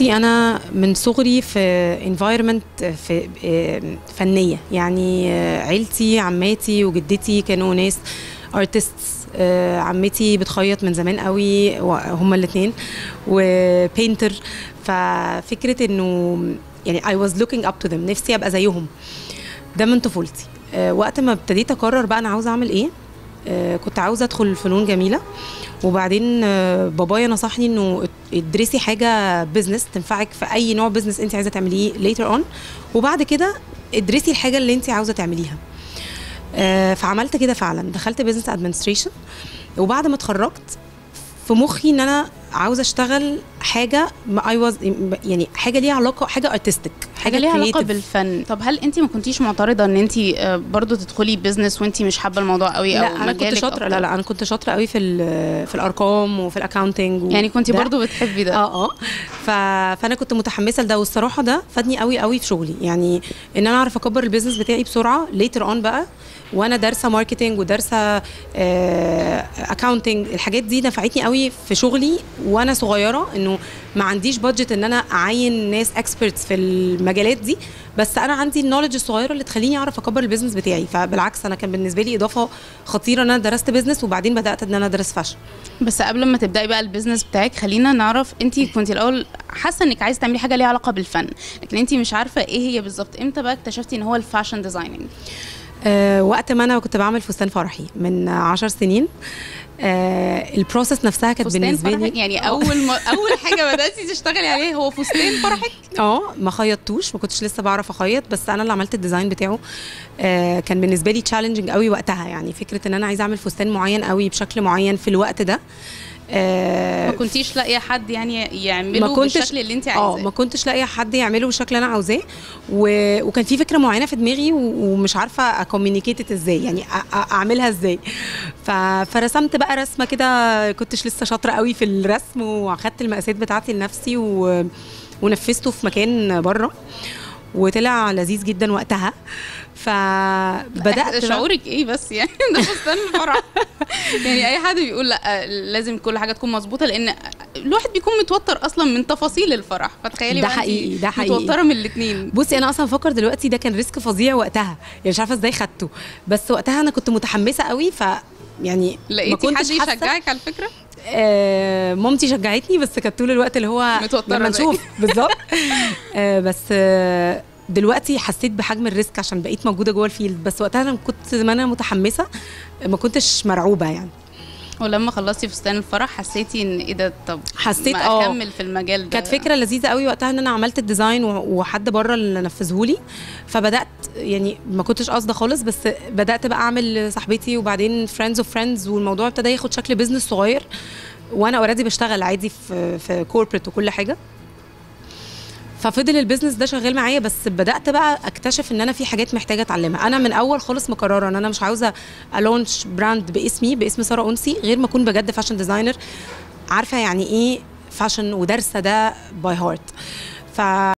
بصي انا من صغري في انفايرمنت في آه، فنيه يعني آه، عيلتي عماتي وجدتي كانوا ناس ارتستس عمتي بتخيط من زمان قوي هما الاثنين وبينتر ففكره انه يعني I was looking up to them نفسي ابقى زيهم ده من طفولتي آه، وقت ما ابتديت اقرر بقى انا عاوزه اعمل ايه آه، كنت عاوزه ادخل فنون جميله وبعدين آه، بابايا نصحني انه ادرسي حاجه بزنس تنفعك في اي نوع بزنس انت عايزه تعمليه later on وبعد كده ادرسي الحاجه اللي انت عاوزه تعمليها آه، فعملت كده فعلا دخلت بزنس ادمنستريشن وبعد ما اتخرجت في مخي ان انا عاوزه اشتغل حاجه اي واز يعني حاجه ليها علاقه حاجه ارتستيك حاجه ليها علاقه بالفن طب هل انت ما كنتيش معترضه ان انت برضو تدخلي بزنس وانت مش حابه الموضوع قوي لا او انا كنت مجالك شاطره أكتر؟ لا لا انا كنت شاطره قوي في ال- في الارقام وفي الاكاونتنج يعني كنت برضو بتحبي ده اه اه ف... فانا كنت متحمسه لده والصراحه ده فادني قوي قوي في شغلي يعني ان انا اعرف اكبر البيزنس بتاعي بسرعه ليتر اون بقى وانا دارسه ماركتنج ودارسه اكاونتنج الحاجات دي نفعتني قوي في شغلي وانا صغيره انه ما عنديش بادجت ان انا اعين ناس اكسبرتس في المجالات دي بس انا عندي النولج الصغيره اللي تخليني اعرف اكبر البيزنس بتاعي فبالعكس انا كان بالنسبه لي اضافه خطيره ان انا درست بيزنس وبعدين بدات ان انا ادرس فاشن بس قبل ما تبداي بقى البيزنس بتاعك خلينا نعرف انت كنت الاول حاسه انك عايزه تعملي حاجه ليها علاقه بالفن لكن انت مش عارفه ايه هي بالظبط امتى بقى اكتشفتي ان هو الفاشن ديزايننج أه وقت ما انا كنت بعمل فستان فرحي من عشر سنين أه البروسيس نفسها كانت فستان بالنسبه فرحك لي يعني اول ما اول حاجه بداتي تشتغلي عليه هو فستان فرحك اه ما خيطتوش ما كنتش لسه بعرف اخيط بس انا اللي عملت الديزاين بتاعه آه كان بالنسبه لي تشالنجينج قوي وقتها يعني فكره ان انا عايزه اعمل فستان معين قوي بشكل معين في الوقت ده آه ما كنتيش لاقيه حد يعني يعمله ما كنتش بالشكل اللي انت اه عايزاه ما كنتش لاقيه حد يعمله بالشكل اللي انا عاوزاه و... وكان في فكره معينه في دماغي و... ومش عارفه اكوميونيكيت ازاي يعني أ... أ- اعملها ازاي ف... فرسمت بقى رسمه كده كنتش لسه شاطره قوي في الرسم واخدت المقاسات بتاعتي لنفسي و... ونفذته في مكان بره وطلع لذيذ جدا وقتها فبدات بقى- شعورك ايه بس يعني ده فستان الفرح يعني اي حد بيقول لا لازم كل حاجه تكون مظبوطه لان الواحد بيكون متوتر اصلا من تفاصيل الفرح فتخيلي ده بقى انتي حقيقي، ده حقيقي. متوتره من الاثنين بصي انا اصلا بفكر دلوقتي ده كان ريسك فظيع وقتها يعني مش عارفه ازاي خدته بس وقتها انا كنت متحمسه قوي ف يعني ما لقيتي حد كنتش حاسة- يشجعك على الفكره آه مامتي شجعتني بس كانت طول الوقت اللي هو متوترة لما زي. نشوف بالظبط آه بس آه دلوقتي حسيت بحجم الريسك عشان بقيت موجوده جوه الفيلد بس وقتها انا كنت ما انا متحمسه ما كنتش مرعوبه يعني ولما خلصتي فستان الفرح حسيتي ان ايه ده طب حسيت ما اه اكمل في المجال ده كانت فكره لذيذه قوي وقتها ان انا عملت الديزاين و- وحد بره اللي نفذه لي فبدات يعني ما كنتش قاصده خالص بس بدات بقى اعمل صاحبتي وبعدين فريندز اوف فريندز والموضوع ابتدى ياخد شكل بزنس صغير وانا اوريدي بشتغل عادي في في كوربريت وكل حاجه ففضل البيزنس ده شغال معايا بس بدات بقى اكتشف ان انا في حاجات محتاجه اتعلمها انا من اول خالص مقرره ان انا مش عاوزه الونش براند باسمي باسم ساره انسي غير ما اكون بجد فاشن ديزاينر عارفه يعني ايه فاشن ودارسه ده باي هارت ف